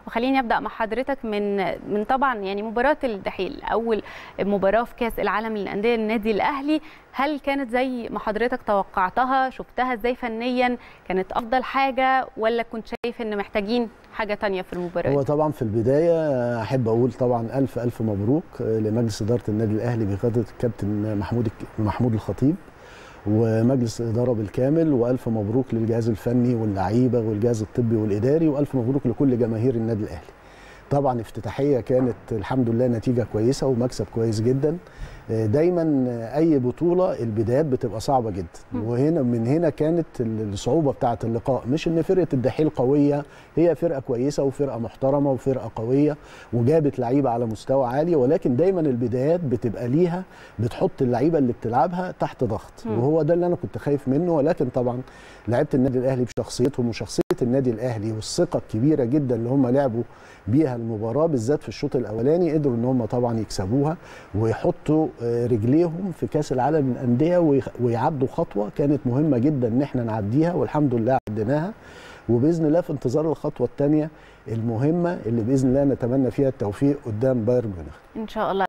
وخليني ابدا مع حضرتك من من طبعا يعني مباراه الدحيل اول مباراه في كاس العالم للانديه النادي الاهلي هل كانت زي ما حضرتك توقعتها شفتها ازاي فنيا كانت افضل حاجه ولا كنت شايف ان محتاجين حاجه تانية في المباراه هو طبعا في البدايه احب اقول طبعا الف الف مبروك لمجلس اداره النادي الاهلي بقياده الكابتن محمود محمود الخطيب ومجلس الاداره بالكامل والف مبروك للجهاز الفني واللعيبه والجهاز الطبي والاداري والف مبروك لكل جماهير النادي الاهلي طبعا افتتاحيه كانت الحمد لله نتيجه كويسه ومكسب كويس جدا دايما اي بطوله البدايات بتبقى صعبه جدا وهنا من هنا كانت الصعوبه بتاعه اللقاء مش ان فرقه الدحيل قويه هي فرقه كويسه وفرقه محترمه وفرقه قويه وجابت لعيبه على مستوى عالي ولكن دايما البدايات بتبقى ليها بتحط اللعيبه اللي بتلعبها تحت ضغط وهو ده اللي انا كنت خايف منه ولكن طبعا لعيبه النادي الاهلي بشخصيتهم وشخصيه النادي الاهلي والثقه الكبيره جدا اللي هم لعبوا بيها المباراه بالذات في الشوط الاولاني قدروا ان هم طبعا يكسبوها ويحطوا رجليهم في كاس العالم للانديه ويعدوا خطوه كانت مهمه جدا ان احنا نعديها والحمد لله عديناها وباذن الله في انتظار الخطوه الثانيه المهمه اللي باذن الله نتمنى فيها التوفيق قدام بايرن ميونخ ان شاء الله